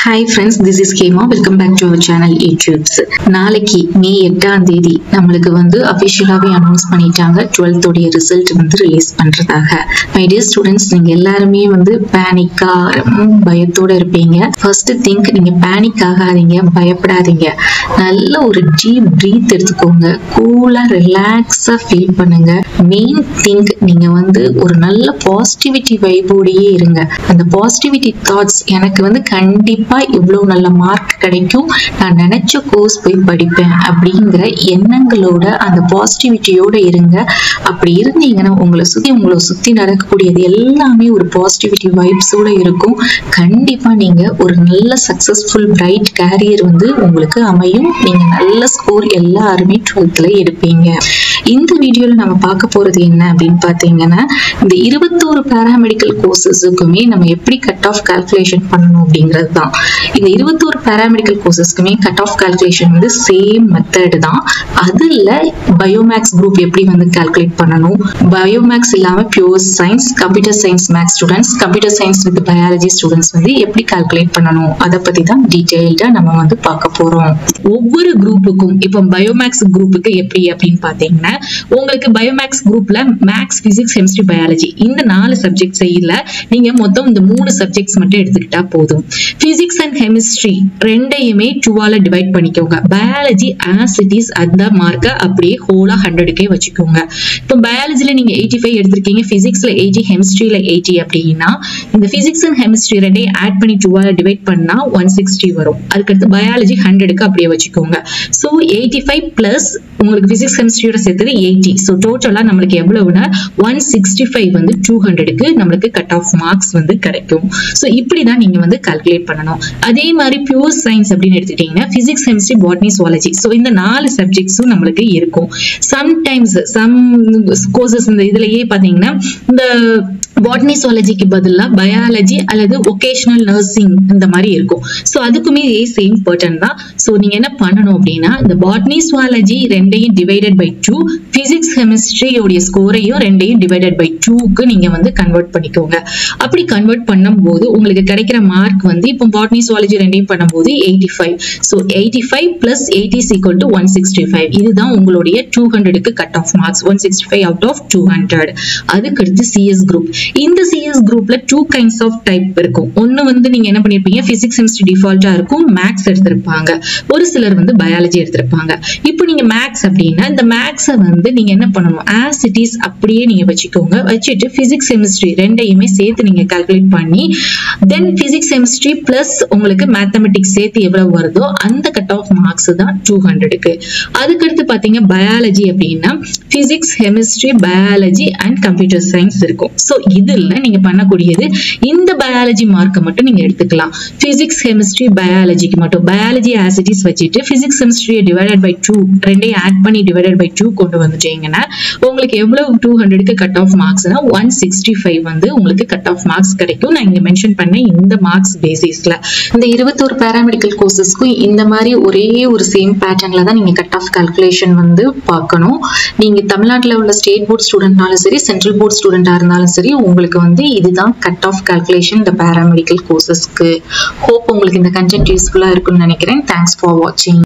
hi friends this is கேமா welcome back to our channel YouTubes நாளைக்கு மே எட்டாம் தேதி நம்மளுக்கு வந்து அஃபிஷியலாகவே அனௌன்ஸ் பண்ணிட்டாங்க டுவெல்த்தோடைய ரிசல்ட் வந்து ரிலீஸ் பண்ணுறதாக மை டியர் ஸ்டூடெண்ட்ஸ் நீங்கள் எல்லாருமே வந்து பேனிக்காக ரொம்ப பயத்தோடு இருப்பீங்க ஃபர்ஸ்ட் திங்க் நீங்கள் பேனிக் ஆகாதீங்க பயப்படாதீங்க நல்ல ஒரு டீப் ப்ரீத் எடுத்துக்கோங்க கூலாக ரிலாக்ஸாக ஃபீல் பண்ணுங்க மெயின் திங்க் நீங்கள் வந்து ஒரு நல்ல பாசிட்டிவிட்டி வைபோடையே இருங்க அந்த பாசிட்டிவிட்டி தாட்ஸ் எனக்கு வந்து கண்டிப்பாக இவ்வளோ நல்ல மார்க் கிடைக்கும் நான் நினச்ச கோர்ஸ் போய் படிப்பேன் அப்படிங்கிற எண்ணங்களோட அந்த பாசிட்டிவிட்டியோட இருங்க அப்படி இருந்தீங்கன்னா உங்களை சுற்றி உங்களை சுற்றி நடக்கக்கூடியது எல்லாமே ஒரு பாசிட்டிவிட்டி வைப்ஸோட இருக்கும் கண்டிப்பாக நீங்கள் ஒரு நல்ல சக்ஸஸ்ஃபுல் பிரைட் கேரியர் வந்து உங்களுக்கு அமையும் நீங்கள் நல்ல ஸ்கோர் எல்லாருமே டுவெல்த்தில் எடுப்பீங்க இந்த வீடியோவில் நம்ம பார்க்க போகிறது என்ன அப்படின்னு பார்த்தீங்கன்னா இந்த இருபத்தோரு பேராமெடிக்கல் கோர்சஸுக்குமே நம்ம எப்படி கட் ஆஃப் கால்குலேஷன் பண்ணணும் அப்படிங்கிறது தான் இந்த இருபத்தோரு பேராமெடிக்கல் கோர்சஸ்க்குமே கட் ஆஃப் கால்குலேஷன் வந்து சேம் மெத்தட் தான் அதில் பயோமேக்ஸ் குரூப் எப்படி வந்து கால்குலேட் பண்ணணும் பயோமேக்ஸ் இல்லாமல் pure science computer science maths students computer science with biology students வந்து எப்படி கால்குலேட் பண்ணணும் அதை பற்றி தான் டீட்டெயில்டாக நம்ம வந்து பார்க்க போகிறோம் ஒவ்வொரு குரூப்புக்கும் இப்போ பயோமேக்ஸ் குரூப்புக்கு எப்படி அப்படின்னு பார்த்தீங்கன்னா உங்களுக்கு பயோமேக்ஸ் குரூப்ல மேக்ஸ் பிசிக்ஸ் கெமிஸ்ட்ரி பயாலஜி இந்த நாலு சப்ஜெக்ட் இல்ல நீங்க மொத்தம் இந்த மூணு சப்ஜெக்ட்ஸ் மட்டும் எடுத்துக்கிட்டா போதும் பிசிக்ஸ் அண்ட் கெமிஸ்ட்ரி ரெண்டையுமே டூவால டிவைட் பண்ணிக்கோங்க பயாலஜி ஆஸ் இட் இஸ் அந்த மார்க்கை அப்படியே ஹோலா ஹண்ட்ரடுக்கே வச்சுக்கோங்க இப்போ பயாலஜில நீங்க எயிட்டி ஃபைவ் எடுத்திருக்கீங்க பிசிக்ஸ்ல எயிட்டி கெமிஸ்ட்ரியில எயிட்டி அப்படின்னா இந்த பிசிக்ஸ் அண்ட் கெமிஸ்ட்ரி ரெண்டையும் ஆட் பண்ணி டூவால டிவைட் பண்ணா ஒன் சிக்ஸ்டி வரும் அதுக்கடுத்து பயாலஜி ஹண்ட்ரடுக்கு அப்படியே வச்சுக்கோங்க ஸோ எயிட்டி ஃபைவ் பிளஸ் உங்களுக்கு பிசிக்ஸ் கெமிஸ்ட்ரியோட சேர்த்தது எயிட்டி ஸோ டோட்டலாக நம்மளுக்கு எவ்வளவுனா ஒன் சிக்ஸ்டி ஃபைவ் வந்து டூ ஹண்ட்ரடுக்கு நம்மளுக்கு கட் ஆஃப் மார்க்ஸ் வந்து கிடைக்கும் ஸோ இப்படி தான் நீங்கள் வந்து கால்குலேட் பண்ணணும் அதே மாதிரி பியூர் சயின்ஸ் அப்படின்னு எடுத்துக்கிட்டிங்கன்னா physics chemistry botany zoology so இந்த நாலு சப்ஜெக்ட்ஸும் நம்மளுக்கு இருக்கும் சம்டைம்ஸ் சம் கோர்சஸ் இந்த இதுலயே பார்த்தீங்கன்னா இந்த பாட்னி சுவாலஜிக்கு பதிலாக பயாலஜி அல்லது ஒகேஷனல் நர்சிங் இந்த மாதிரி இருக்கும் ஸோ அதுக்குமே இதே சேம் பேட்டர்ன் தான் ஸோ நீங்கள் என்ன பண்ணணும் அப்படின்னா இந்த பாட்னி சுவாலஜி ரெண்டையும் டிவைடட் பை டூ பிசிக்ஸ் கெமிஸ்ட்ரியோடைய ஸ்கோரையும் ரெண்டையும் டிவைடட் பை டூக்கு நீங்கள் வந்து கன்வெர்ட் பண்ணிக்கோங்க அப்படி கன்வெர்ட் பண்ணும்போது உங்களுக்கு கிடைக்கிற மார்க் வந்து இப்போ பாட்னி சுவாலஜி ரெண்டையும் பண்ணும்போது eighty five so eighty five plus eighty equal to one sixty five இதுதான் உங்களுடைய டூ ஹண்ட்ரடுக்கு cut off marks one sixty five out of two hundred அதுக்கடுத்து சிஎஸ் குரூப் இந்த சிஎஸ் குரூப்ல டூ கைண்ட்ஸ் ஆஃப் டைப் இருக்கும் ஒன்னு வந்து நீங்க என்ன பண்ணிருப்பீங்க பிசிக்ஸ் கெமிஸ்ட்ரி டிஃபால்ட்டா இருக்கும் மேக்ஸ் எடுத்திருப்பாங்க ஒரு சிலர் வந்து பயாலஜி எடுத்திருப்பாங்க இப்போ நீங்க மேக்ஸ் அப்படின்னா இந்த மேக்ஸை வந்து நீங்க என்ன பண்ணணும் ஆஸ் இட் இஸ் அப்படியே நீங்க வச்சுக்கோங்க வச்சுட்டு பிசிக்ஸ் கெமிஸ்ட்ரி ரெண்டையுமே சேர்த்து நீங்க கால்குலேட் பண்ணி தென் பிசிக்ஸ் கெமிஸ்ட்ரி பிளஸ் உங்களுக்கு மேத்தமெட்டிக்ஸ் சேர்த்து எவ்வளவு வருதோ அந்த கட் ஆஃப் மார்க்ஸ் தான் டூ ஹண்ட்ரடுக்கு அதுக்கடுத்து பாத்தீங்க பயாலஜி அப்படின்னா physics chemistry biology and computer science இருக்கும் ஸோ இதுல நீங்க பண்ணக்கூடியது இந்த பயாலஜி மார்க்கை மட்டும் நீங்க எடுத்துக்கலாம் பிசிக்ஸ் கெமிஸ்ட்ரி பயாலஜிக்கு மட்டும் பயாலஜி ஆசிட்டிஸ் வச்சுட்டு பிசிக்ஸ் கெமிஸ்ட்ரியை டிவைடட் பை டூ ரெண்டையும் ஆட் பண்ணி டிவைடட் பை டூ கொண்டு வந்துட்டீங்கன்னா உங்களுக்கு எவ்வளவு டூ ஹண்ட்ரடுக்கு கட் ஆஃப் மார்க்ஸ்னா ஒன் சிக்ஸ்டி ஃபைவ் வந்து உங்களுக்கு கட் ஆஃப் மார்க்ஸ் கிடைக்கும் நான் இங்க மென்ஷன் பண்ண இந்த மார்க்ஸ் பேசிஸ்ல இந்த இருபத்தோரு பேராமெடிக்கல் கோர்சஸ்க்கும் இந்த மாதிரி ஒரே ஒரு சேம் பேட்டர்ன்ல தான் நீங்க கட் ஆஃப் கால்குலேஷன் வந்து பார்க்கணும் நீங்க தமிழ்நாட்டில் உள்ள ஸ்டேட் போர்ட் ஸ்டூடெண்ட்னாலும் சரி சென்ட்ரல் போர்ட் ஸ்டூடெண்டா இருந்தாலும் சரி உங்களுக்கு வந்து இதுதான் கட் ஆஃப் கால்குலேஷன் இந்த பேராமெடிக்கல் கோர்சஸ்க்கு ஹோப் உங்களுக்கு இந்த கண்டென்ட் யூஸ்ஃபுல்லா இருக்கும்னு நினைக்கிறேன் தேங்க்ஸ் ஃபார் வாட்சிங்